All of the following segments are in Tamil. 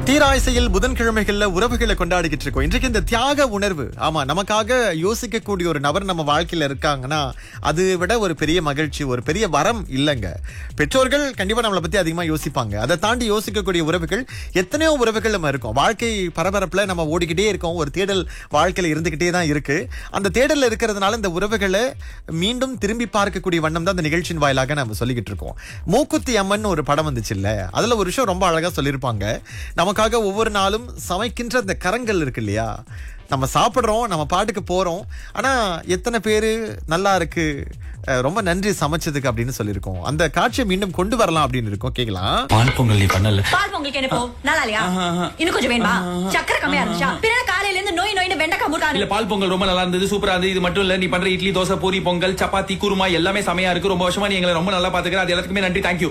தீராய்சையில் புதன்கிழமைகள்ல உறவுகளை கொண்டாடிக்கிட்டு இருக்கோம் இன்றைக்கு இந்த தியாக உணர்வு ஆமா நமக்காக யோசிக்கக்கூடிய ஒரு நபர் நம்ம வாழ்க்கையில இருக்காங்கன்னா அது விட ஒரு பெரிய மகிழ்ச்சி ஒரு பெரிய வரம் இல்லைங்க பெற்றோர்கள் கண்டிப்பா நம்மளை பத்தி அதிகமா யோசிப்பாங்க அதை தாண்டி யோசிக்கக்கூடிய உறவுகள் எத்தனையோ உறவுகள் நம்ம இருக்கோம் வாழ்க்கை பரபரப்புல நம்ம ஓடிக்கிட்டே இருக்கோம் ஒரு தேடல் வாழ்க்கையில இருந்துகிட்டே தான் இருக்கு அந்த தேடல்ல இருக்கிறதுனால இந்த உறவுகளை மீண்டும் திரும்பி பார்க்கக்கூடிய வண்ணம் தான் இந்த நிகழ்ச்சியின் வாயிலாக நம்ம சொல்லிக்கிட்டு இருக்கோம் மூக்குத்தி அம்மன் ஒரு படம் வந்துச்சு இல்ல அதுல ஒரு விஷயம் ரொம்ப அழகா சொல்லியிருப்பாங்க நமக்காக ஒவ்வொரு நாளும் சமைக்கின்ற அந்த கரங்கள் இருக்கு இல்லையா நம்ம சாப்பிடுறோம் நம்ம பாட்டுக்கு போறோம் ஆனா எத்தனை பேரு நல்லா இருக்கு அஹ் ரொம்ப நன்றி சமைச்சதுக்கு அப்படின்னு சொல்லியிருக்கோம் அந்த காட்சியை மீண்டும் கொண்டு வரலாம் அப்படின்னு இருக்கோம் கேக்கலாம் பால் பொங்கல் நீ பண்ணல பால் பொங்கலுக்கு என்ன போ நல்லா இல்லையா இன்னும் கொஞ்சம் வேணுமா சக்கரை கம்மியா இருந்துச்சா பின்ன காலையில இருந்து நோய் நோயின்னு வெண்டைக்காய் இல்ல மூட்டாரு பால் பொங்கல் ரொம்ப நல்லா இருந்தது சூப்பரா இருந்தது இது மட்டும் இல்ல நீ பண்ற இட்லி தோசை பூரி பொங்கல் சப்பாத்தி குருமா எல்லாமே செமையா இருக்கு ரொம்ப வருஷமா நீ எங்களை ரொம்ப நல்லா பாத்துக்கிற அது எல்லாத்துக்குமே நன்றி தேங்க்யூ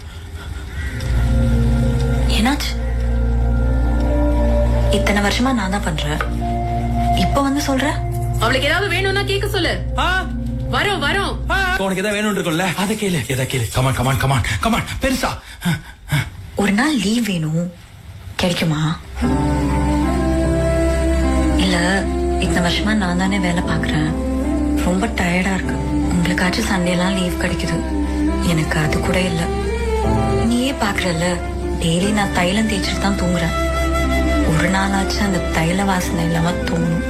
என்னாச்சு இத்தனை வருஷமா நான் தான் பண்றேன் இப்ப வந்து சொல்ற அவளுக்கு ஏதாவது வேணும்னா கேட்க சொல்லு வரோம் வரோம் உனக்கு எதாவது வேணும் இருக்கும்ல அதை கேளு எதை கேளு கமான் கமான் கமான் கமான் பெருசா ஒரு நாள் லீவ் வேணும் கிடைக்குமா இல்ல இத்தனை வருஷமா நான் தானே வேலை பாக்குறேன் ரொம்ப டயர்டா இருக்கு உங்களுக்காச்சும் சண்டே எல்லாம் லீவ் கிடைக்குது எனக்கு அது கூட இல்ல நீயே பாக்குறல்ல டெய்லி நான் தைலம் தேய்ச்சிட்டு தான் தூங்குறேன் ஒரு நாளாச்சும் அந்த தைல வாசனை இல்லாம தூங்கணும்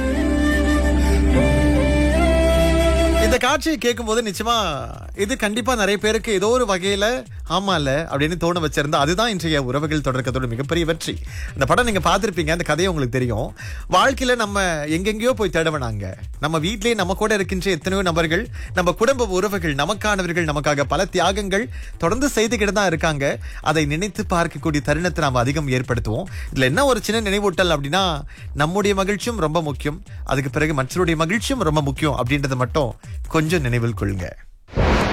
இந்த காட்சியை கேட்கும்போது நிச்சயமா இது கண்டிப்பா நிறைய பேருக்கு ஏதோ ஒரு வகையில ஆமால அப்படின்னு தோண வச்சிருந்தா அதுதான் இன்றைய உறவுகள் தொடர்க்கத்தோட மிகப்பெரிய வெற்றி அந்த படம் நீங்க பார்த்திருப்பீங்க அந்த கதையை உங்களுக்கு தெரியும் வாழ்க்கையில நம்ம எங்கெங்கேயோ போய் தேடவனாங்க நம்ம வீட்லயே நம்ம கூட இருக்கின்ற எத்தனையோ நபர்கள் நம்ம குடும்ப உறவுகள் நமக்கானவர்கள் நமக்காக பல தியாகங்கள் தொடர்ந்து செய்துக்கிட்டு தான் இருக்காங்க அதை நினைத்து பார்க்கக்கூடிய தருணத்தை நாம் அதிகம் ஏற்படுத்துவோம் இதுல என்ன ஒரு சின்ன நினைவூட்டல் அப்படின்னா நம்முடைய மகிழ்ச்சியும் ரொம்ப முக்கியம் அதுக்கு பிறகு மற்றவருடைய மகிழ்ச்சியும் ரொம்ப முக்கியம் அப்படின்றத மட்டும் கொஞ்சம் நினைவில் கொள்ளுங்க